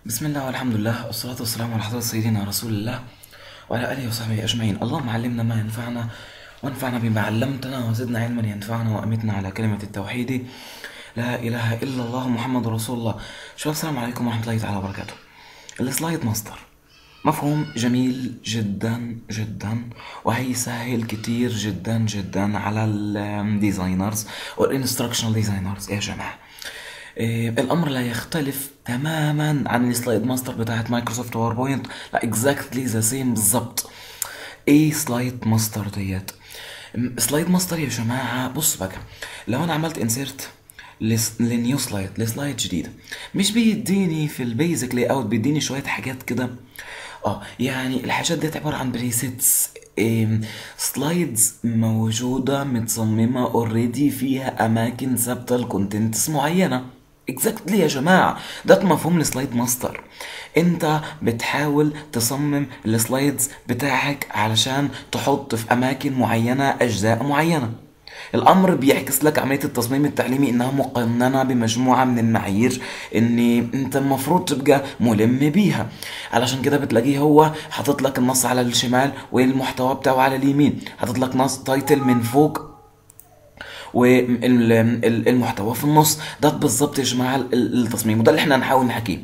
بسم الله والحمد لله والصلاة والسلام على حضرة سيدنا رسول الله وعلى آله وصحبه أجمعين اللهم علمنا ما ينفعنا وانفعنا بما علمتنا وزدنا علما ينفعنا وأمتنا على كلمة التوحيد لا إله إلا الله محمد رسول الله شباب السلام عليكم ورحمة الله تعالى وبركاته السلايد ماستر مفهوم جميل جدا جدا وهيسهل كتير جدا جدا على الديزاينرز والانستراكشنال ديزاينرز يا جماعه إيه الامر لا يختلف تماما عن السلايد ماستر بتاعت مايكروسوفت باوربوينت لا اكزاكتلي ذا سيم بالظبط ايه سلايد ماستر ديت سلايد ماستر يا جماعه بص بقى لو انا عملت انسيرت لنيو سلايد لسلايد جديده مش بيديني في البيزك لاي اوت بيديني شويه حاجات كده اه يعني الحاجات ديت عباره عن بريسيتس سلايدز موجوده متصممه اوريدي فيها اماكن ثابته لكونتنتس معينه اكزاكتلي يا جماعه ده مفهوم السلايد ماستر انت بتحاول تصمم السلايدز بتاعك علشان تحط في اماكن معينه اجزاء معينه الامر بيعكس لك عمليه التصميم التعليمي انها مقننه بمجموعه من المعايير ان انت المفروض تبقى ملم بيها علشان كده بتلاقيه هو حاطط لك النص على الشمال والمحتوى بتاعه على اليمين حاطط لك نص تايتل من فوق والمحتوى في النص ده بالظبط يا جماعه التصميم وده اللي احنا هنحاول نحكيه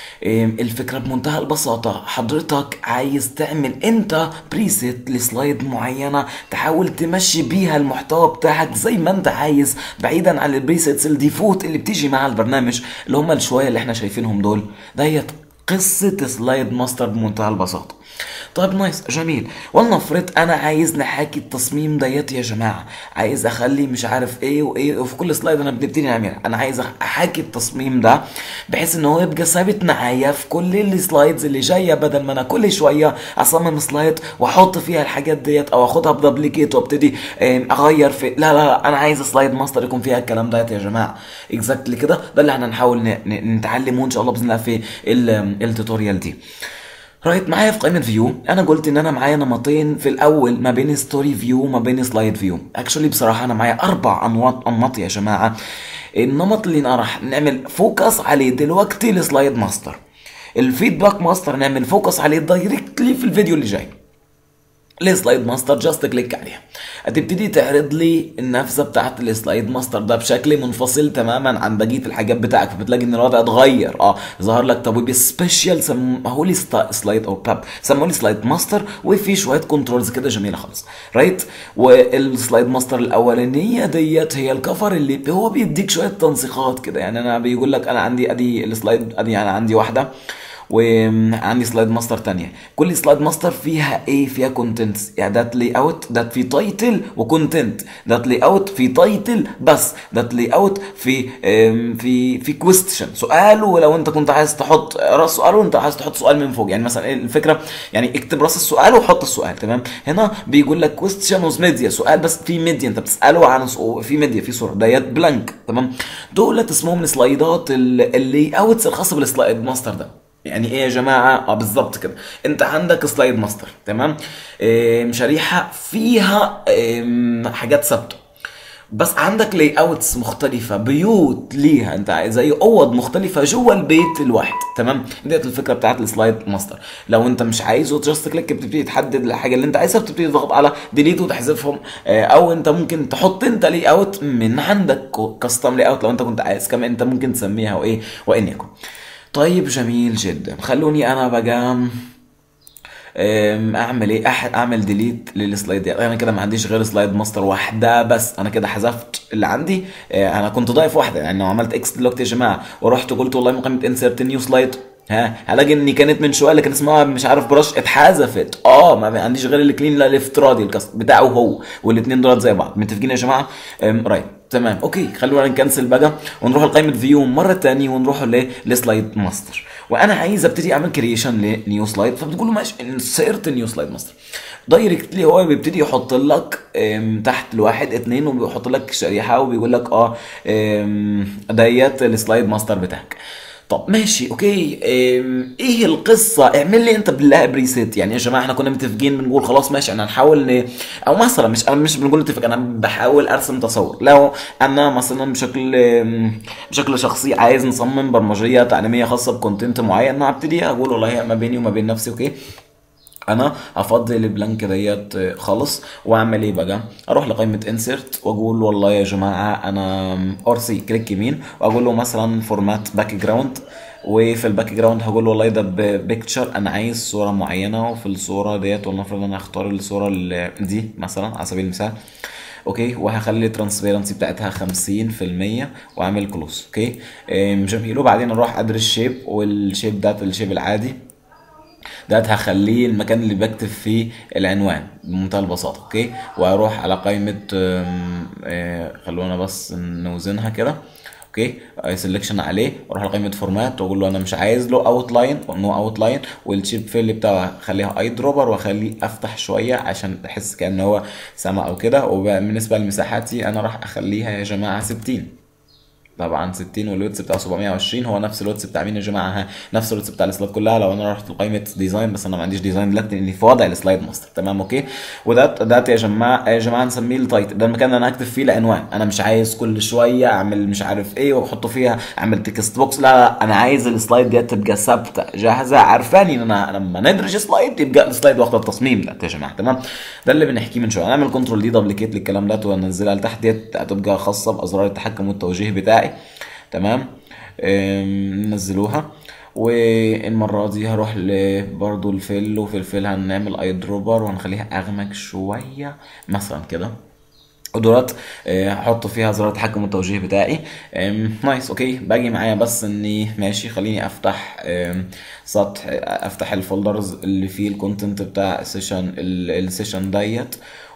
الفكرة بمنتهى البساطة حضرتك عايز تعمل انت بريسيت لسلايد معينة تحاول تمشي بيها المحتوى بتاعك زي ما انت عايز بعيدا عن البريسيتس الديفوت اللي بتيجي مع البرنامج اللي هم الشوية اللي احنا شايفينهم دول ديت قصة سلايد ماستر بمنتهى البساطة طيب نايس جميل ولنفرض انا عايز نحاكي التصميم ديت يا جماعه عايز اخلي مش عارف ايه وايه وفي كل سلايد انا بنبتدي نعملها انا عايز احاكي التصميم ده بحيث ان هو يبقى ثابت معايا في كل السلايدز اللي جايه بدل ما انا كل شويه اصمم سلايد واحط فيها الحاجات ديت او اخدها بدبليكيت وابتدي اغير في لا لا لا انا عايز سلايد ماستر يكون فيها الكلام ديت يا جماعه اكزاكتلي كده ده اللي احنا هنحاول نتعلمه ان شاء الله باذن الله في التوتوريال دي رايت معايا في قائمه فيو انا قلت ان انا معايا نمطين في الاول ما بين ستوري فيو وما بين سلايد فيو اكشولي بصراحه انا معايا اربع انواط انماط يا جماعه النمط اللي انا راح نعمل فوكس عليه دلوقتي السلايد ماستر الفيدباك ماستر نعمل فوكس عليه دايركتلي في الفيديو اللي جاي السلايد ماستر جاست كليك عليها هتبتدي تعرض لي النافذه بتاعت السلايد ماستر ده بشكل منفصل تماما عن بقيه الحاجات بتاعك فبتلاقي ان الوضع اتغير اه ظهر لك طب سبيشال سموه لي سلايد او باب سموه لي سلايد ماستر وفي شويه كنترولز كده جميله خالص رايت والسلايد ماستر الاولانيه ديت هي الكفر اللي هو بيديك شويه تنسيقات كده يعني انا بيقول لك انا عندي ادي السلايد ادي انا عندي واحده وعندي سلايد ماستر تانية كل سلايد ماستر فيها ايه فيها كونتنتس يعني ده لي اوت ده في تايتل وكونتنت ده لي اوت في تايتل بس ده لي اوت في في في كويستشن سؤال ولو انت كنت عايز تحط راس سؤال وانت عايز تحط سؤال من فوق يعني مثلا الفكره يعني اكتب راس السؤال وحط السؤال تمام هنا بيقول لك كويستشن وز ميديا سؤال بس في ميديا انت بتساله عن في ميديا في صوره ديت بلانك تمام دولت اسمهم السلايدات اللي اوتس الخاصه بالسلايد ماستر ده يعني ايه يا جماعه اه بالظبط كده انت عندك سلايد ماستر تمام إيه شريحه فيها إيه حاجات ثابته بس عندك لاي اوتس مختلفه بيوت ليها انت زي اوض مختلفه جوه البيت الواحد تمام ديت الفكره بتاعت السلايد ماستر لو انت مش عايزه جاست كليك بتبتدي تحدد الحاجه اللي انت عايزها بتبتدي تضغط على ديليت وتحذفهم او انت ممكن تحط انت لاي اوت من عندك كاستم لاي اوت لو انت كنت عايز كمان انت ممكن تسميها وايه وان يكن طيب جميل جدا خلوني انا بقى اعمل ايه أح اعمل ديليت للسلايدات انا كده ما عنديش غير سلايد ماستر واحده بس انا كده حذفت اللي عندي انا كنت ضايف واحده يعني لو عملت اكس دلوقتي يا جماعه ورحت قلت والله مقامه انسرت نيو سلايد ها هلاقي ان كانت من شويه اللي كان اسمها مش عارف براش اتحذفت اه ما عنديش غير الكلين الافتراضي الكاست بتاعه هو والاثنين دولت زي بعض متفقين يا جماعه رايت تمام اوكي خلونا نكنسل بقى ونروح لقائمه فيو مره ثانيه ونروح لسلايد ماستر وانا عايز ابتدي اعمل كرييشن لنيو سلايد فبتقول له ماشي انسيرت نيو سلايد ماستر دايركتلي هو بيبتدي يحط لك تحت الواحد اتنين وبيحط لك شريحه وبيقول لك اه ديت السلايد ماستر بتاعك طب ماشي اوكي ام، ايه القصه اعمل لي انت بالله بريسيت يعني يا جماعه احنا كنا متفقين بنقول خلاص ماشي انا هنحاول ن... او مثلا مش انا مش بنقول نتفق انا بحاول ارسم تصور لو انا مثلا بشكل ام، بشكل شخصي عايز نصمم برمجيه تعليميه خاصه بكونتنت معين انا هبتدي اقول والله ما بيني وما بين نفسي اوكي انا هفضي البلانك ديت خالص واعمل ايه بقى اروح لقائمه انسرت واقول والله يا جماعه انا ار سي كليك يمين واقول له مثلا فورمات باك جراوند وفي الباك جراوند هقول له والله ده بيكتشر انا عايز صوره معينه وفي الصوره ديت ولنفرض انا هختار الصوره ال- دي مثلا على سبيل المثال اوكي وهخلي الترانسبيرنسي بتاعتها 50% واعمل كلوز اوكي أم، جميل وبعدين اروح ادرس شيب والشيب ده الشيب العادي ده هخليه المكان اللي بكتب فيه العنوان بمنتهى البساطة اوكي واروح على قائمة أم، آه، خلونا بس نوزنها كده اوكي سelection عليه واروح على قائمة فورمات واقول له انا مش عايز له اوتلاين نو اوتلاين والشيب فيل بتاعه خليها اي دروبر واخليه افتح شوية عشان احس كأن هو سما او كده وبالنسبة لمساحاتي انا راح اخليها يا جماعة 60 طبعا 60 والويتس بتاع 720 هو نفس الويتس بتاع مين يا جماعه ها نفس الويتس بتاع السلايد كلها لو انا رحت لقائمه ديزاين بس انا ما عنديش ديزاين دلوقتي لاني في وضع السلايد ماستر تمام اوكي وده ده يا جماعه يا جماعه نسميه التايتل ده المكان اللي انا هكتب فيه العنوان انا مش عايز كل شويه اعمل مش عارف ايه واحطه فيها اعمل تكست بوكس لا لا انا عايز السلايد دي تبقى ثابته جاهزه عارفاني ان انا لما ندرج سلايد يبقى السلايد واخد التصميم ده يا جماعه تمام ده اللي بنحكيه من شويه هنعمل كنترول دي دبليكيت للكلام ده وانزلها لتحت ديت هتبقى خاصه بازرار التحكم والتوجيه بتاعي تمام أم، ننزلوها والمرة دي هروح ل برضو الفيل وفي الفيل هنعمل اي دروبر وهنخليها اغمق شوية مثلا كده ودولت آه، هحط فيها زرار التحكم والتوجيه بتاعي آم، نايس اوكي باجي معايا بس اني ماشي خليني افتح آم، سطح افتح الفولدرز اللي فيه الكونتنت بتاع السيشن ال- السيشن ديت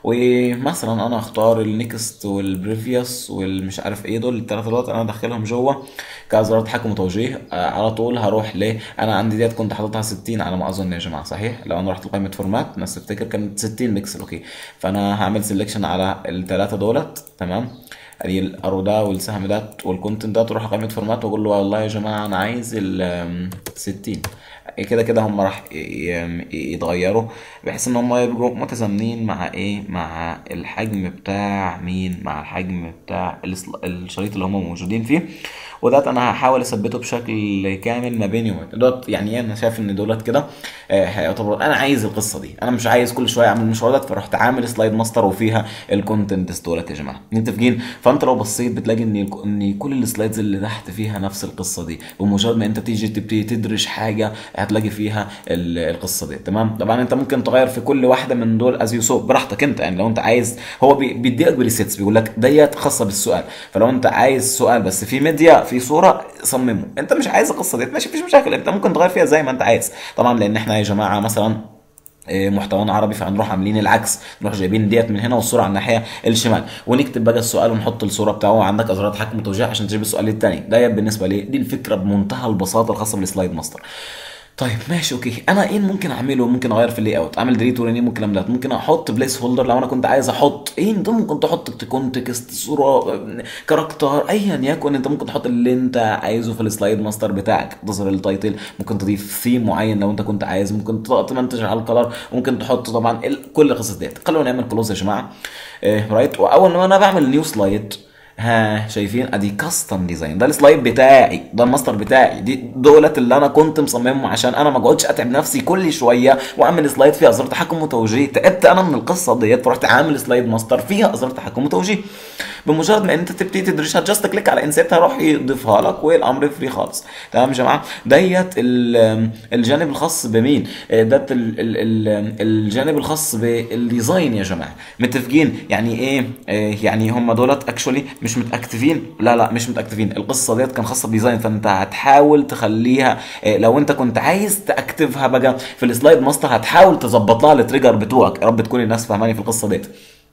ومثلا انا اختار النكست والبريفيوس والمش عارف ايه دول الثلاثه دول انا ادخلهم جوه كزرار تحكم وتوجيه آه، على طول هروح ل انا عندي ديت كنت حاططها 60 على ما اظن يا جماعه صحيح لو انا رحت لقائمه فورمات الناس تفتكر كانت 60 بكسل اوكي فانا هعمل سيلكشن على الثلاثه دولت تمام ادي الارو ده والسهم ده والكونتنت ده تروح قائمه فورمات واقول له والله يا جماعه انا عايز ال آم، 60 كده كده هم راح ي- ي- يتغيروا بحيث ان هم يبقوا متزامنين مع ايه مع الحجم بتاع مين مع الحجم بتاع السل- الشريط اللي هم موجودين فيه وده انا هحاول اثبته بشكل كامل ما بيني وما دوت يعني انا شايف ان دولت كده آه، هيعتبر انا عايز القصه دي انا مش عايز كل شويه اعمل المشوار ده فرحت عامل سلايد ماستر وفيها الكونتنت دولت يا جماعه متفقين فانت لو بصيت بتلاقي ان ان كل السلايدز اللي تحت فيها نفس القصه دي بمجرد ما انت تيجي تبتدي تدرج حاجه هتلاقي فيها ال- القصه دي تمام طبعا انت ممكن تغير في كل واحده من دول از يو سو براحتك انت يعني لو انت عايز هو بي- بيديلك بريسيتس بيقول لك ديت خاصه بالسؤال فلو انت عايز سؤال بس في ميديا في صوره صممه انت مش عايز القصه دي ماشي مفيش مشاكل انت ممكن تغير فيها زي ما انت عايز طبعا لان احنا يا جماعه مثلا إيه، محتوانا عربي فهنروح عاملين العكس نروح جايبين ديت من هنا والصوره على الناحيه الشمال ونكتب بقى السؤال ونحط الصوره بتاعه عندك ازرار تحكم وتوجيه عشان تجيب السؤال الثاني ده بالنسبه لي دي الفكره بمنتهى البساطه الخاصه بالسلايد ماستر طيب ماشي اوكي انا ايه ممكن اعمله ممكن اغير في اللاي اوت اعمل ديليت ورينيم والكلام ده ممكن احط بليس هولدر لو انا كنت عايز احط ايه انت ممكن تحط تكون تكست صوره كاركتر ايا يكن انت ممكن تحط اللي انت عايزه في السلايد ماستر بتاعك تظهر التايتل ممكن تضيف ثيم معين لو انت كنت عايز ممكن ت- تمنتج على الكلر ممكن تحط طبعا ال- كل القصص ديت خلونا نعمل كلوز يا جماعه إيه رايت واول ما انا بعمل نيو سلايد ها شايفين ادي كاستم ديزاين ده السلايد بتاعي ده الماستر بتاعي دي دولت اللي انا كنت مصممهم عشان انا ما اقعدش اتعب نفسي كل شويه واعمل سلايد فيها ازرار تحكم وتوجيه تعبت انا من القصه ديت فرحت عامل سلايد ماستر فيها ازرار تحكم وتوجيه بمجرد ما انت تبتدي تدرسها جاست كليك على انسيت هيروح يضيفها لك والامر فري خالص تمام يا جماعه ديت ال- الجانب الخاص بمين آه، ده ال- ال- ال- الجانب الخاص بالديزاين يا جماعه متفقين يعني ايه آه، يعني هم دولت اكشولي مش متاكتفين لا لا مش متاكتفين القصه ديت كان خاصه بديزاين فانت هتحاول تخليها آه، لو انت كنت عايز تاكتفها بقى في السلايد ماستر هتحاول تظبط لها التريجر بتوعك يا رب تكون الناس فاهماني في القصه ديت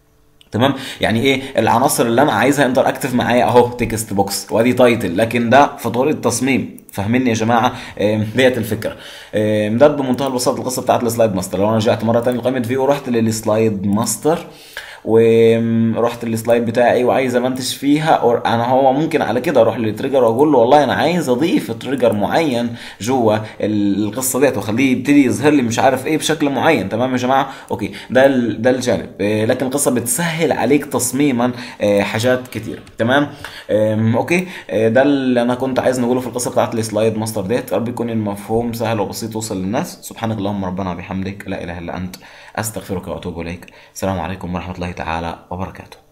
تمام يعني ايه العناصر اللي انا عايزها انتر اكتف معايا اهو تكست بوكس وادي تايتل لكن ده في طور التصميم فاهميني يا جماعه آم، ديت الفكره آم، ده بمنتهى البساطه القصه بتاعت السلايد ماستر لو انا رجعت مره ثانيه لقائمه فيو ورحت للسلايد ماستر ورحت السلايد بتاعي وعايز امنتج فيها أو انا هو ممكن على كده اروح للتريجر واقول له والله انا عايز اضيف تريجر معين جوه القصه ديت واخليه يبتدي يظهر لي مش عارف ايه بشكل معين تمام يا جماعه اوكي ده ال- ده الجانب آه، لكن القصه بتسهل عليك تصميما آه، حاجات كتير تمام آم، اوكي آه، ده اللي انا كنت عايز نقوله في القصه بتاعت السلايد ماستر ديت يا رب يكون المفهوم سهل وبسيط يوصل للناس سبحانك اللهم ربنا وبحمدك لا اله الا انت استغفرك واتوب اليك السلام عليكم ورحمه الله تعالى وبركاته